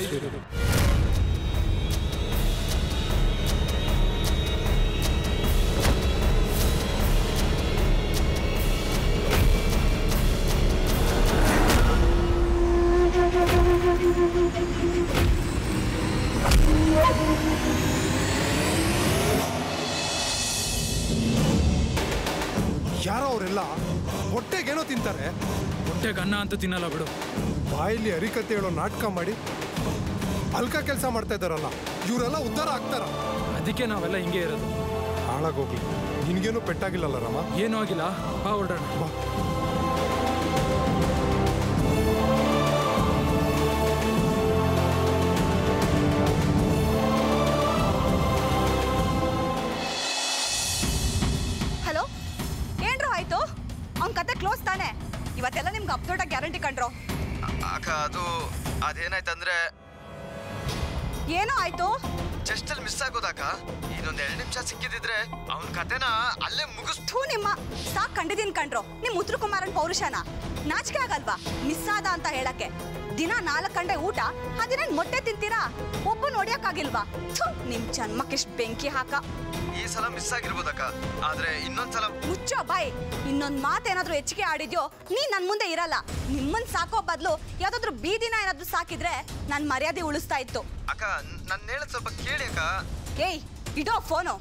ಸೇರಿದ್ರು ಯಾರೋ ಅವರೆಲ್ಲ ಹೊಟ್ಟೆಗೇನೋ ತಿಂತಾರೆ ಹೊಟ್ಟೆಗೆ ಅನ್ನ ಅಂತ ತಿನ್ನಲ್ಲ ಬಿಡು ಬಾಯಲ್ಲಿ ಹರಿಕತೆ ಹೇಳೋ ನಾಟಕ ಮಾಡಿ ಅಲ್ಕ ಕೆಲಸ ಮಾಡ್ತಾ ಇದ್ದಾರಲ್ಲ ಇವರೆಲ್ಲ ಉದ್ಧಾರ ಆಗ್ತಾರ ಅದಕ್ಕೆ ನಾವೆಲ್ಲ ಹಿಂಗೆ ಇರೋದು ಹಾಳಾಗೋಗ್ಲಿ ನಿನ್ಗೇನು ಪೆಟ್ಟಾಗಿಲ್ಲಲ್ಲ ರಾಮ ಏನೂ ಆಗಿಲ್ಲ ಬಾ ಹೊರಡೋಣ ಬಾ ಹಲೋ ಏನ್ರು ಆಯ್ತು ಅವ್ನ ಕತೆ ಕ್ಲೋಸ್ ತಾನೆ ಇವತ್ತೆಲ್ಲ ನಿಮ್ಗೆ ಅಪ್ಡೇಟ್ ಗ್ಯಾರಂಟಿ ಕಂಡ್ರು ಅಕ್ಕ ಅದು ಅದೇನಾಯ್ತಂದ್ರೆ ಏನೋ ಆಯ್ತು ಜಸ್ಟ್ ಅಲ್ಲಿ ಮಿಸ್ ಆಗೋದಾಕ ಇನ್ನೊಂದ್ ಎರಡು ನಿಮಿಷ ಸಿಕ್ಕಿದಿದ್ರೆ ಅವನ ಕತೆನ ಅಲ್ಲೇ ಮುಗಿಸ್ ಥೂ ನಿಮ್ಮ ಸಾಕ್ ಕಂಡಿದೀನಿ ಕಂಡ್ರು ನಿಮ್ ಉತ್ತರ ಕುಮಾರನ್ ಪೌರುಷನ ನಾಚಿಕೆ ಆಗಲ್ವಾ ಮಿಸ್ ಆದ ಅಂತ ಹೇಳಕ್ಕೆ ದಿನ ನಾಲ್ಕು ಗಂಟೆ ಊಟ ಅದೇನೇನ್ ಮೊಟ್ಟೆ ತಿಂತೀರಾ ಒಬ್ಬ ನೋಡಿಯಕ್ಕಾಗಿಲ್ವಾ ಥು ನಿಮ್ ಜನ್ಮಕ್ಕೆಷ್ಟು ಬೆಂಕಿ ಹಾಕ ಈ ಸಲ ಮಿಸ್ ಆಗಿರ್ಬೋದಕ್ಕ ಆದ್ರೆ ಇನ್ನೊಂದ್ಸಲ ಮುಚ್ಚೋ ಬಾಯ್ ಇನ್ನೊಂದ್ ಮಾತೇನಾದ್ರೂ ಹೆಚ್ಚಿಗೆ ಆಡಿದ್ಯೋ ನೀ ನನ್ ಮುಂದೆ ಇರಲ್ಲ ನಿಮ್ಮನ್ ಸಾಕೋ ಬದ್ಲು ಯಾವ್ದಾದ್ರು ಬೀದಿನ ಏನಾದ್ರೂ ಸಾಕಿದ್ರೆ ನನ್ ಮರ್ಯಾದೆ ಉಳಿಸ್ತಾ ಇತ್ತು ಅಕ್ಕ ನನ್ನ ಹೇಳದ್ ಸ್ವಲ್ಪ ಕೇಳಿ ಅಕ್ಕ ಏಯ್ ಇಡೋ ಫೋನು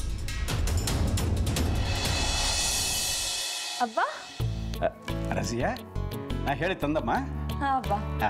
ಅಬ್ಬ ರಸಿಯಾ ನಾ ಹೇಳಿ ತಂದಮ್ಮ ಹಾ ಅಬ್ಬ ಆ.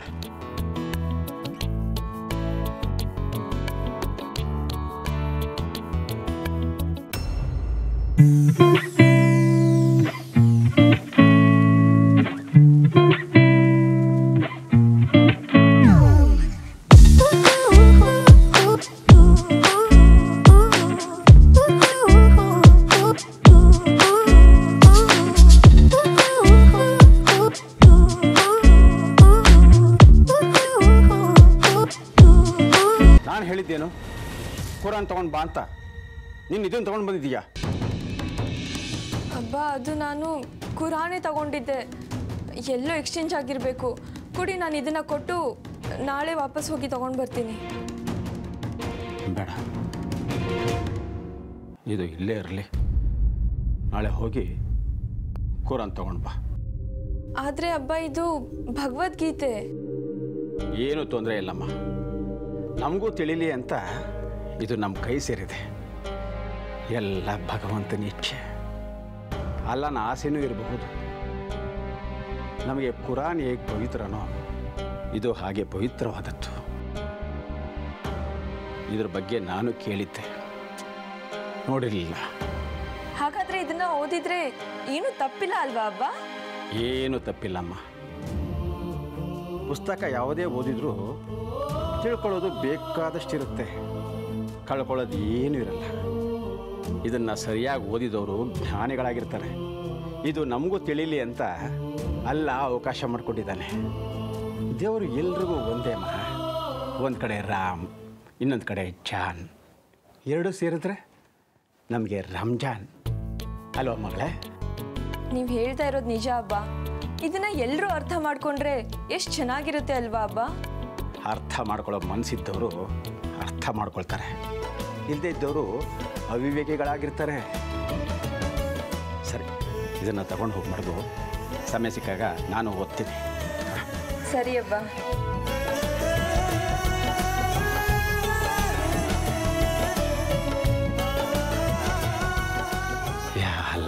ನಾನು ಹೇಳಿದ್ದೇನು ಕುರಾನ್ ತಗೊಂಡ್ ಬಾ ಅಂತ ನೀನು ಇದನ್ನು ತಗೊಂಡು ಬಂದಿದ್ದೀಯಾ ಅಬ್ಬ ಅದು ನಾನು ಕುರಾನೇ ತಗೊಂಡಿದ್ದೆ ಎಲ್ಲೋ ಎಕ್ಸ್ಚೇಂಜ್ ಆಗಿರಬೇಕು ಕೊಡಿ ನಾನು ಇದನ್ನು ಕೊಟ್ಟು ನಾಳೆ ವಾಪಸ್ ಹೋಗಿ ತಗೊಂಡು ಬರ್ತೀನಿ ಬೇಡ ಇದು ಇಲ್ಲೇ ಇರಲಿ ನಾಳೆ ಹೋಗಿ ಕುರಾನ್ ತಗೊಂಡು ಬಾ ಆದರೆ ಅಬ್ಬ ಇದು ಭಗವದ್ಗೀತೆ ಏನೂ ತೊಂದರೆ ಇಲ್ಲಮ್ಮ ನಮಗೂ ತಿಳಿಲಿ ಅಂತ ಇದು ನಮ್ಮ ಕೈ ಸೇರಿದೆ ಎಲ್ಲ ಭಗವಂತನ ಇಚ್ಛೆ ಅಲ್ಲನ ಆಸೆನೂ ಇರಬಹುದು ನಮಗೆ ಕುರಾನ್ ಹೇಗೆ ಪವಿತ್ರನೋ ಇದು ಹಾಗೆ ಪವಿತ್ರವಾದದ್ದು ಇದ್ರ ಬಗ್ಗೆ ನಾನು ಕೇಳಿದ್ದೆ ನೋಡಿರಲಿಲ್ಲ ಹಾಗಾದರೆ ಇದನ್ನು ಓದಿದ್ರೆ ಏನೂ ತಪ್ಪಿಲ್ಲ ಅಲ್ವಾ ಅಬ್ಬ ಏನು ತಪ್ಪಿಲ್ಲಮ್ಮ ಪುಸ್ತಕ ಯಾವುದೇ ಓದಿದ್ರೂ ತಿಳ್ಕೊಳ್ಳೋದು ಬೇಕಾದಷ್ಟಿರುತ್ತೆ ಕಳ್ಕೊಳ್ಳೋದು ಏನೂ ಇರಲ್ಲ ಇದನ್ನು ಸರಿಯಾಗಿ ಓದಿದವರು ಜ್ಞಾನಿಗಳಾಗಿರ್ತಾರೆ ಇದು ನಮಗೂ ತಿಳಿಲಿ ಅಂತ ಅಲ್ಲ ಅವಕಾಶ ಮಾಡಿಕೊಟ್ಟಿದ್ದಾನೆ ದೇವರು ಎಲ್ರಿಗೂ ಒಂದೇ ಮಾ ಒಂದು ಕಡೆ ರಾಮ್ ಇನ್ನೊಂದು ಕಡೆ ಜಾನ್ ಎರಡು ಸೇರಿದ್ರೆ ನಮಗೆ ರಂಜಾನ್ ಅಲ್ವಾ ಮಗಳೇ ನೀವು ಹೇಳ್ತಾ ಇರೋದು ನಿಜ ಅಬ್ಬ ಇದನ್ನ ಎಲ್ಲರೂ ಅರ್ಥ ಮಾಡ್ಕೊಂಡ್ರೆ ಎಷ್ಟು ಚೆನ್ನಾಗಿರುತ್ತೆ ಅಲ್ವಾ ಅಬ್ಬ ಅರ್ಥ ಮಾಡ್ಕೊಳ್ಳೋ ಮನಸ್ಸಿದ್ದವರು ಅರ್ಥ ಮಾಡ್ಕೊಳ್ತಾರೆ ಇಲ್ಲದೇ ಇದ್ದವರು ಅವಿವೇಕಿಗಳಾಗಿರ್ತಾರೆ ಸರಿ ಇದನ್ನು ತಗೊಂಡು ಹೋಗಿ ಮರೆದು ಸಮಯ ಸಿಕ್ಕಾಗ ನಾನು ಓದ್ತೀನಿ ಸರಿ ಅಬ್ಬ ಯಾ ಅಲ್ಲ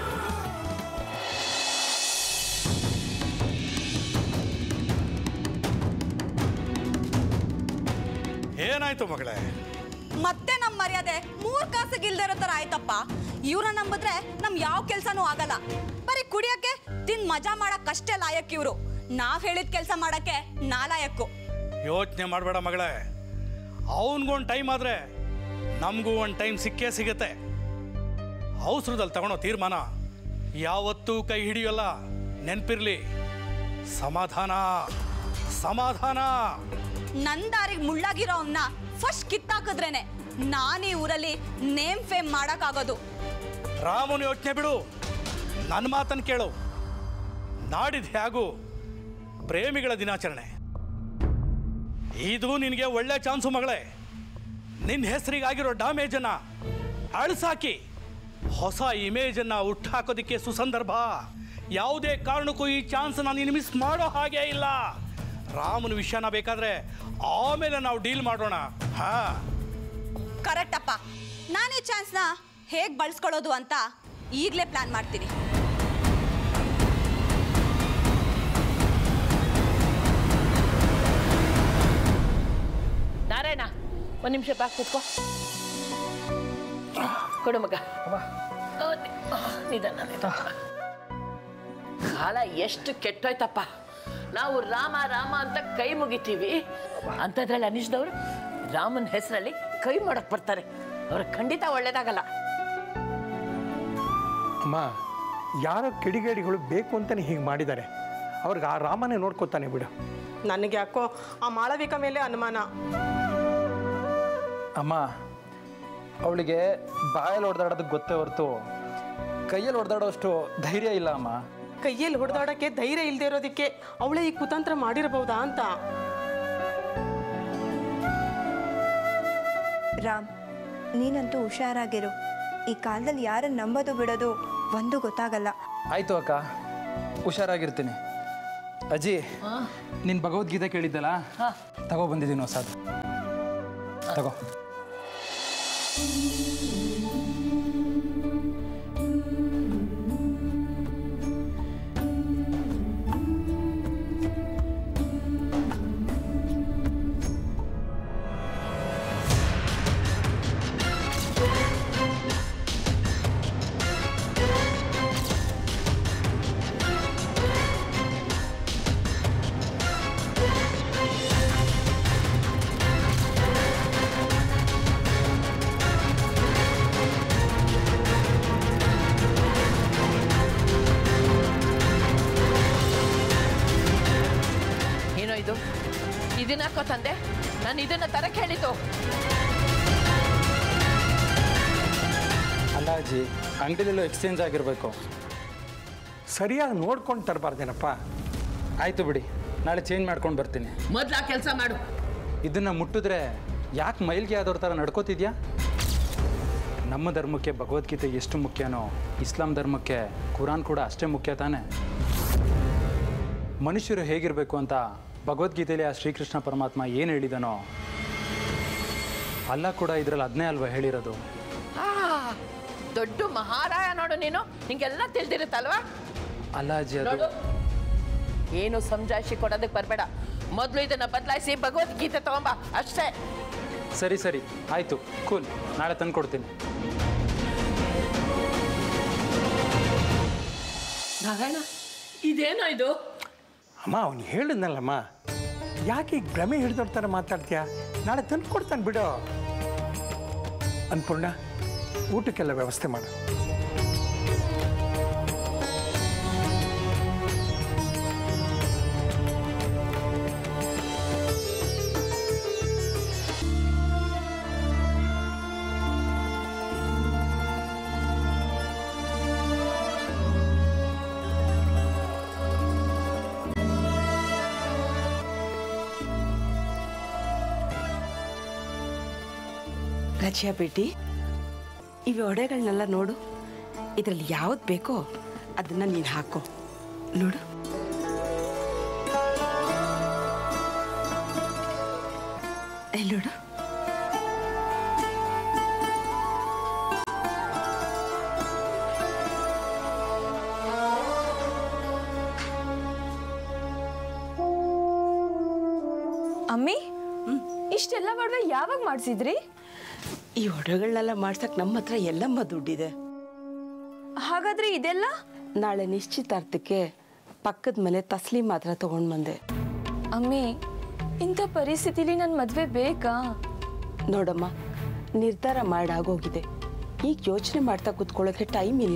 ಏನಾಯ್ತು ಮಗಳೇ ಮತ್ತೆ ನಮ್ ಮರ್ಯಾದೆ ಮೂರ್ ಕಾಸಿಗೆ ಇಲ್ದೇ ಇರೋ ತರ ಆಯ್ತಪ್ಪ ಇವ್ರನ್ನ ನಂಬಿದ್ರೆ ನಮ್ ಯಾವ ಕೆಲ್ಸನೂ ಆಗಲ್ಲ ಬರೀ ಕುಡಿಯಕ್ಕೆ ತಿನ್ ಮಜಾ ಮಾಡಕ್ ಅಷ್ಟೇ ಲಾಯಕ್ ಇವ್ರು ನಾವ್ ಹೇಳಿದ ಕೆಲ್ಸ ಮಾಡಕ್ಕೆ ನಾಲಾಯಕ್ಕು ಯೋಚನೆ ಮಾಡಬೇಡ ಮಗಳೇ ಅವನಿಗೊಂದು ಟೈಮ್ ಆದರೆ ನಮಗೂ ಒಂದು ಟೈಮ್ ಸಿಕ್ಕೇ ಸಿಗುತ್ತೆ ಅವಸರದಲ್ಲಿ ತಗೊಳೋ ತೀರ್ಮಾನ ಯಾವತ್ತೂ ಕೈ ಹಿಡಿಯೋಲ್ಲ ನೆನ್ಪಿರ್ಲಿ ಸಮಾಧಾನ ಸಮಾಧಾನ ನನ್ ದಾರಿಗೆ ಮುಳ್ಳಾಗಿರೋ ಅವನ್ನ ಫಸ್ಟ್ ಕಿತ್ತಾಕಿದ್ರೇನೆ ನಾನ್ ಈ ಊರಲ್ಲಿ ನೇಮ್ ಫೇಮ್ ಮಾಡಕ್ಕಾಗೋದು ರಾಮನ ಯೋಚನೆ ಬಿಡು ನನ್ನ ಮಾತನ್ನು ಕೇಳು ನಾಡಿದ್ದು ಹೇಗೂ ಪ್ರೇಮಿಗಳ ದಿನಾಚರಣೆ ಇದು ನಿನಗೆ ಒಳ್ಳೆ ಚಾನ್ಸು ಮಗಳೇ ನಿನ್ನ ಹೆಸರಿಗಾಗಿರೋ ಡ್ಯಾಮೇಜನ್ನು ಅಳಿಸಾಕಿ ಹೊಸ ಇಮೇಜನ್ನು ಹುಟ್ಟಾಕೋದಕ್ಕೆ ಸುಸಂದರ್ಭ ಯಾವುದೇ ಕಾರಣಕ್ಕೂ ಈ ಚಾನ್ಸನ್ನ ನೀನು ಮಿಸ್ ಮಾಡೋ ಹಾಗೆ ಇಲ್ಲ ರಾಮನ ವಿಷಯನ ಬೇಕಾದ್ರೆ ಆಮೇಲೆ ನಾವು ಡೀಲ್ ಮಾಡೋಣ ಹಾ ಕರೆಕ್ಟ್ ಅಪ್ಪ ನಾನು ಈ ಚಾನ್ಸ್ನ ಹೇಗೆ ಬಳಸ್ಕೊಳ್ಳೋದು ಅಂತ ಈಗಲೇ ಪ್ಲಾನ್ ಮಾಡ್ತೀನಿ ನಾರಾಯಣ ಒಂದು ನಿಮಿಷ ಬಾ ಕೂತ್ಕೋ ಕೊಡು ಮಗ ಓ, ನಿ- ನಿಧಾನ ನಿಧಾನ. ಕಾಲ ಎಷ್ಟು ಕೆಟ್ಟೋಯ್ತಪ್ಪ ನಾವು ರಾಮ ರಾಮ ಅಂತ ಕೈ ಮುಗಿತೀವಿ ಅಂಥದ್ರಲ್ಲಿ ಅನಿಸಿದವರು ರಾಮನ ಹೆಸರಲ್ಲಿ ಕೈ ಮಾಡಕ್ ಬರ್ತಾರೆ ಅವ್ರ ಖಂಡಿತ ಒಳ್ಳೇದಾಗಲ್ಲ ಅಮ್ಮ ಯಾರೋ ಕಿಡಿಗೇಡಿಗಳು ಬೇಕು ಅಂತಲೇ ಹೀಗೆ ಮಾಡಿದ್ದಾರೆ ಅವ್ರಿಗೆ ಆ ರಾಮನೇ ನೋಡ್ಕೊತಾನೆ ಬಿಡು ನನಗೆ ಯಾಕೋ ಆ ಮಾಳವಿಕ ಮೇಲೆ ಅನುಮಾನ ಅಮ್ಮ ಅವಳಿಗೆ ಬಾಯಲ್ಲಿ ಹೊಡೆದಾಡೋದಕ್ಕೆ ಗೊತ್ತೇ ಹೊರತು ಕೈಯಲ್ಲಿ ಹೊಡೆದಾಡೋಷ್ಟು ಧೈರ್ಯ ಇಲ್ಲ ಅಮ್ಮ ಕೈಯಲ್ಲಿ ಹೊಡೆದಾಡಕ್ಕೆ ಧೈರ್ಯ ಇಲ್ಲದೆ ಇರೋದಕ್ಕೆ ಅವಳೇ ಈ ಕುತಂತ್ರ ಮಾಡಿರಬಹುದಾ ಅಂತ ರಾಮ್ ನೀನಂತೂ ಹುಷಾರಾಗಿರು ಈ ಕಾಲದಲ್ಲಿ ಯಾರನ್ನು ನಂಬೋದು ಬಿಡೋದು ಒಂದು ಗೊತ್ತಾಗಲ್ಲ ಆಯಿತು ಅಕ್ಕ ಹುಷಾರಾಗಿರ್ತೀನಿ ಅಜ್ಜಿ ನಿನ್ನ ಭಗವದ್ಗೀತೆ ಕೇಳಿದ್ದಲ್ಲ ತಗೋ ಬಂದಿದ್ದೀನಿ ಹೊಸದು ತಗೋ ಏನೋ ಇದು ಇದನ್ನ ಹಾಕೋ ತಂದೆ ನಾನು ಇದನ್ನ ತರಕ್ಕೆ ಹೇಳಿದ್ದು ಅಲ್ಲ ಅಜ್ಜಿ ಅಂಗಡಿಲೆಲ್ಲೋ ಎಕ್ಸ್ಚೇಂಜ್ ಆಗಿರಬೇಕು ಸರಿಯಾಗಿ ನೋಡ್ಕೊಂಡು ತರಬಾರ್ದೇನಪ್ಪ ಆಯಿತು ಬಿಡಿ ನಾಳೆ ಚೇಂಜ್ ಮಾಡ್ಕೊಂಡು ಬರ್ತೀನಿ ಮೊದ್ಲು ಆ ಕೆಲಸ ಮಾಡು ಇದನ್ನು ಮುಟ್ಟಿದ್ರೆ ಯಾಕೆ ಮೈಲ್ಗೆ ಆದವ್ರ ಥರ ನಡ್ಕೋತಿದ್ಯಾ ನಮ್ಮ ಧರ್ಮಕ್ಕೆ ಭಗವದ್ಗೀತೆ ಎಷ್ಟು ಮುಖ್ಯನೋ ಇಸ್ಲಾಂ ಧರ್ಮಕ್ಕೆ ಕುರಾನ್ ಕೂಡ ಅಷ್ಟೇ ಮುಖ್ಯ ತಾನೇ ಮನುಷ್ಯರು ಹೇಗಿರಬೇಕು ಅಂತ ಭಗವದ್ಗೀತೆಯಲ್ಲಿ ಆ ಶ್ರೀಕೃಷ್ಣ ಪರಮಾತ್ಮ ಏನು ಹೇಳಿದನೋ ಅಲ್ಲ ಕೂಡ ಇದರಲ್ಲಿ ಅದನ್ನೇ ಅಲ್ವಾ ಹೇಳಿರೋದು ಆ, ದೊಡ್ಡ ಮಹಾರಾಯ ನೋಡು ನೀನು ನಿಂಗೆಲ್ಲ ತಿಳಿದಿರುತ್ತಲ್ವಾ ಅಲ್ಲ ಅಜ್ಜಿ ಅದು ನೋಡು ಏನು ಸಮಜಾಯಿಷಿ ಕೊಡೋದಕ್ಕೆ ಬರಬೇಡ ಮೊದಲು ಇದನ್ನ ಬದಲಾಯಿಸಿ ಭಗವದ್ಗೀತೆ ತಗೊಂಬ ಅಷ್ಟೇ ಸರಿ ಸರಿ ಆಯಿತು ಕೂಲ್ ನಾಳೆ ತಂದು ಕೊಡ್ತೀನಿ ನಾರಾಯಣ ಇದೇನೋ ಇದು ಅಮ್ಮ ಅವ್ನು ಹೇಳಿದ್ನಲ್ಲಮ್ಮ ಯಾಕೆ ಈಗ ಭ್ರಮೆ ಹಿಡಿದೋಡ್ತಾರೆ ಮಾತಾಡ್ತೀಯಾ ನಾಳೆ ತಂದು ಕೊಡ್ತಾನೆ ಬಿಡು ಅನ್ಪೂರ್ಣ ಊಟಕ್ಕೆಲ್ಲ ವ್ಯವಸ್ಥೆ ಮಾಡು ರಜಿಯಾ ಬೇಟಿ ಇವು ಒಡೆಗಳನ್ನೆಲ್ಲ ನೋಡು ಇದರಲ್ಲಿ ಯಾವ್ದು ಬೇಕೋ ಅದನ್ನ ನೀನು ಹಾಕೋ ನೋಡು ಎಲ್ಲಿ ನೋಡು ಅಮ್ಮಿ ಇಷ್ಟೆಲ್ಲ ಮಾಡುವ ಯಾವಾಗ ಮಾಡಿಸಿದ್ರಿ ಈ ಒಡೆಗಳನ್ನೆಲ್ಲ ಮಾಡ್ಸಕ್ ನಮ್ಮ ಹತ್ರ ಎಲ್ಲಮ್ಮ ದುಡ್ಡಿದೆ ಹಾಗಾದ್ರೆ ಇದೆಲ್ಲ ನಾಳೆ ನಿಶ್ಚಿತಾರ್ಥಕ್ಕೆ ಪಕ್ಕದ ಮನೆ ತಸ್ಲೀಮ್ ಮಾತ್ರ ತಗೊಂಡು ಬಂದೆ ಅಮ್ಮಿ ಇಂಥ ಪರಿಸ್ಥಿತಿಲಿ ನನ್ನ ಮದುವೆ ಬೇಕಾ ನೋಡಮ್ಮ ನಿರ್ಧಾರ ಮಾಡಾಗೋಗಿದೆ ಈಗ ಯೋಚನೆ ಮಾಡ್ತಾ ಕೂತ್ಕೊಳ್ಳೋಕೆ ಟೈಮ್ ಇಲ್ಲ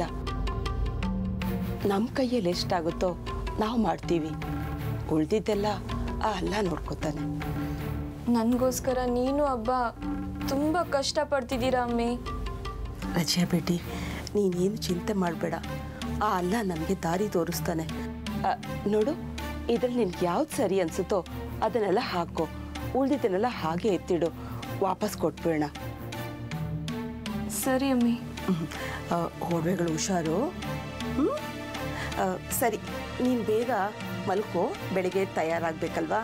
ನಮ್ಮ ಕೈಯಲ್ಲಿ ಎಷ್ಟಾಗುತ್ತೋ ನಾವು ಮಾಡ್ತೀವಿ ಉಳ್ದಿದ್ದೆಲ್ಲ ಆ ಅಲ್ಲ ನೋಡ್ಕೋತಾನೆ ನನಗೋಸ್ಕರ ನೀನು ಹಬ್ಬ ತುಂಬ ಕಷ್ಟಪಡ್ತಿದ್ದೀರಾ ಅಮ್ಮಿ ರಜಾ ಬೇಟಿ ನೀನೇನು ಚಿಂತೆ ಮಾಡಬೇಡ ಆ ಅಲ್ಲ ನಮಗೆ ದಾರಿ ತೋರಿಸ್ತಾನೆ ಆ, ನೋಡು ಇದ್ರಲ್ಲಿ ನಿನ್ಗೆ ಯಾವ್ದು ಸರಿ ಅನ್ಸುತ್ತೋ ಅದನ್ನೆಲ್ಲ ಹಾಕೋ ಉಳ್ದಿದ್ದನ್ನೆಲ್ಲ ಹಾಗೆ ಎತ್ತಿಡು ವಾಪಸ್ ಕೊಟ್ಬಿಡೋಣ ಸರಿ ಅಮ್ಮಿ ಒಡವೆಗಳು ಹುಷಾರು ಹ್ಞೂ ಸರಿ ನೀನು ಬೇಗ ಮಲ್ಕೋ ಬೆಳಿಗ್ಗೆ ತಯಾರಾಗಬೇಕಲ್ವಾ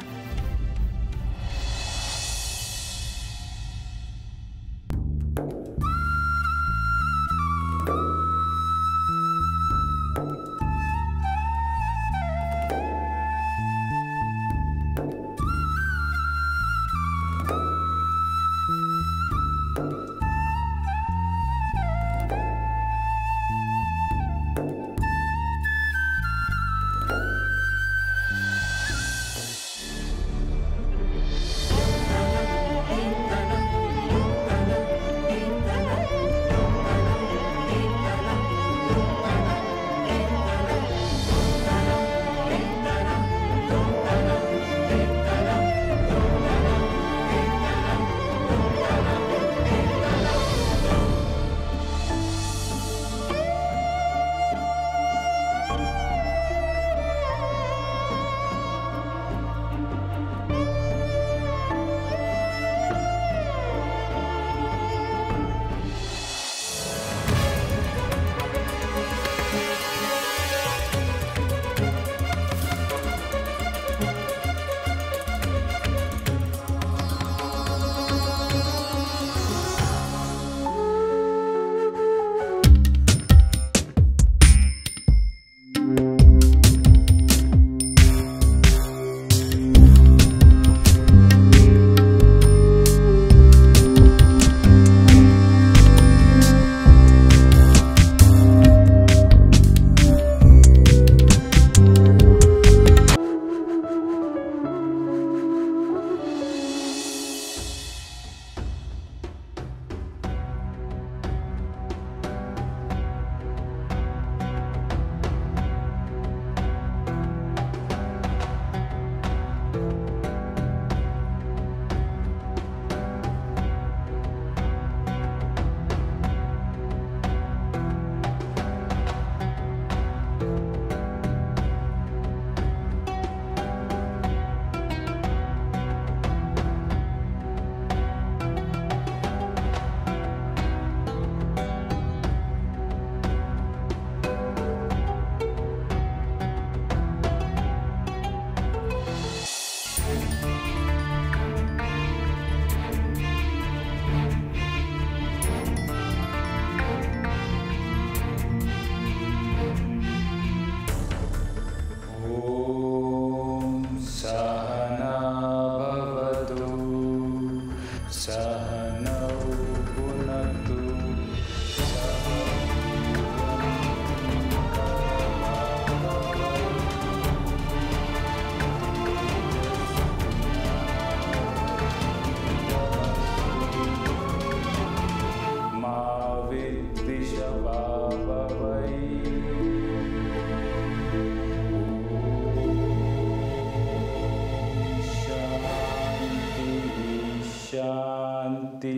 ಶಾಂತಿ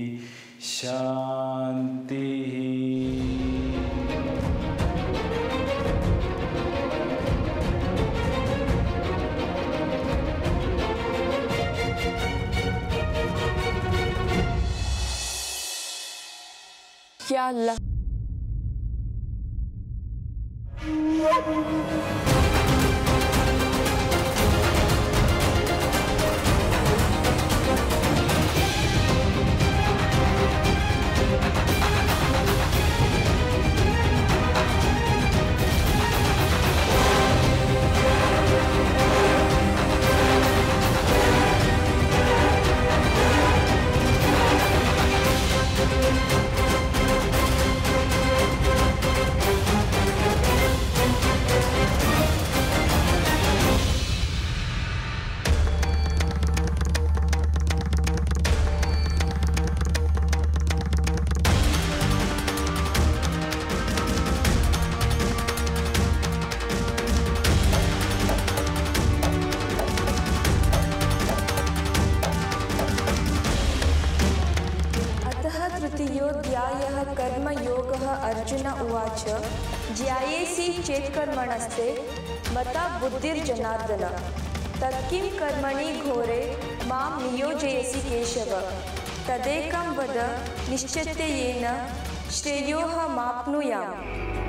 ಶಾಂತಿ ಯಾ ಅಲ್ಲ अतः तृतीयोऽध्यायः कर्मयोगः अर्जुन उवाच ज्यायेसि चेत्कर्मणस्ते मता बुद्धिर्जनार्दन ತತ್ಕಿಂ ಕರ್ಮಣಿ ಘೋರೆ ಮಾಂ ನಿಯೋಜಯಸಿ ಕೇಶವ ತದೇಕಂ ವದ ನಿಶ್ಚತ್ಯಯೇನ ಶ್ರೇಯೋಹ ಮಾಪ್ನುಯಾಮ್